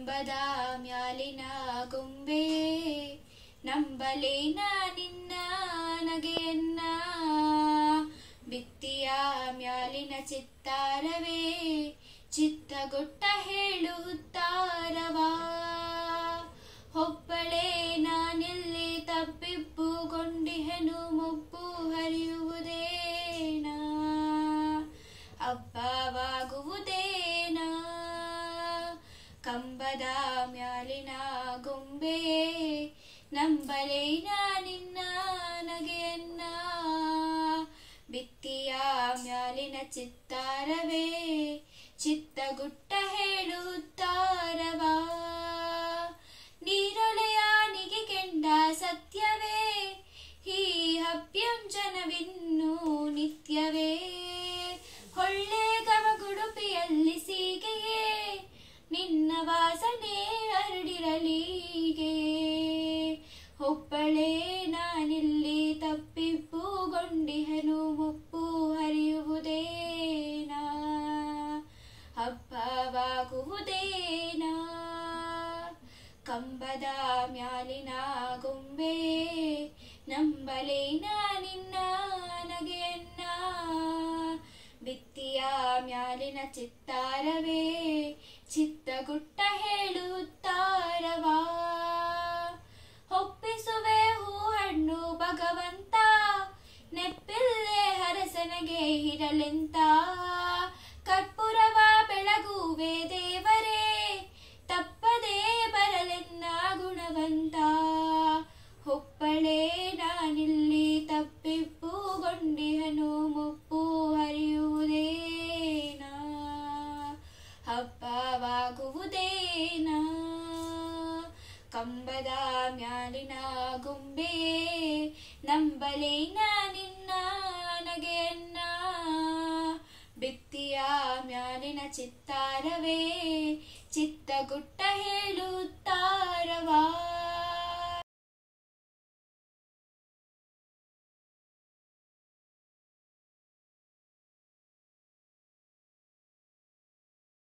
ಕಂಬದ ಮ್ಯಾಲಿನ ಗೊಂಬೆ ನಂಬಲೇನ ನಿನ್ನ ನಗೆಯನ್ನ ಬಿತ್ತಿಯ ಮ್ಯಾಲಿನ ಚಿತ್ತಾರವೇ ಚಿತ್ತಗೊಟ್ಟ ಹೇಳುತ್ತಾರವಾ ಹೊಪ್ಪಳೆ ನಾನೆಲ್ಲಿ ತಪ್ಪಿಪ್ಪುಗೊಂಡಿಹೆನು ಮುಪ್ಪು ಹರಿಯುವುದೇನಾ ಹಬ್ಬವಾಗುವುದೇನಾ ಕಂಬದ ಮ್ಯಾಲಿನ ಗೊಂಬೆಯೇ ನಂಬಲೇನ ನಿನ್ನ ನಗೆಯನ್ನ ಬಿತ್ತಿಯ ಮ್ಯಾಲಿನ ಚಿತ್ತಾರವೇ ಚಿತ್ತಗುಟ್ಟ ಹೇಳುತ್ತಾರವಾ ನೀರೊಳೆಯಾನಿಗೆ ಕೆಂಡ ಸತ್ಯವೇ ಈ ಹವ್ಯಂಜನವಿನ್ನು ನಿತ್ಯವೇ ಹೊಳ್ಳೆ ಗಮಗುಡುಪಿಯಲ್ಲಿ ಸೀಗೆಯೇ ನಿನ್ನ ವಾಸನೆ ಹರಡಿರಲೀಗೆ ಹೊಪ್ಪಳೆ ನಾನಿಲ್ಲಿ ತಪ್ಪಿಪ್ಪುಗೊಂಡಿಹನು ಮುಪ್ಪು ಹರಿಯುವುದೇನಾ ಹಬ್ಬವಾಗುವುದೇನಾ ಕಂಬದ ಮ್ಯಾಲಿನ ಗೊಂಬೆ ನಂಬಲೇನ ನಿನ್ನ ನಗೆಯನ್ನ ಬಿತ್ತಿಯ ಮ್ಯಾಲಿನ ಚಿತ್ತಾರವೇ ಚಿತ್ತಗುಟ್ಟ ಹೇಳುತ್ತಾರವಾ ಒಪ್ಪಿಸುವೆ ಹೂ ಹಣ್ಣು ಭಗವಂತ ನೆಪ್ಪಿಲ್ಲೇ ಹರಸನಗೆ ಇರಲೆಂತ ಕರ್ಪೂರವ ಬೆಳಗುವೆ ದೇವರೇ ತಪ್ಪದೇ ಬರಲೆನ್ನ ಗುಣವಂತ ಹೊಪ್ಪಳೆ ನಾನಿಲ್ಲಿ ತಪ್ಪಿಪ್ಪುಗೊಂಡಿಹನು ಮುಪ್ಪು ಹರಿಯುವುದೇನಾ ಹಬ್ಬವಾಗುವುದೇನಾ ಕಂಬದ ಮ್ಯಾಲಿನ ಗೊಂಬೆ ನಂಬಲೇನ ನಿನ್ನ ನಗೆಯನ್ನ ಬಿತ್ತಿಯ ಮ್ಯಾಲಿನ ಚಿತ್ತಾರವೇ ಚಿತ್ತಗುಟ್ಟ ಹೇಳುತ್ತಾರವಾ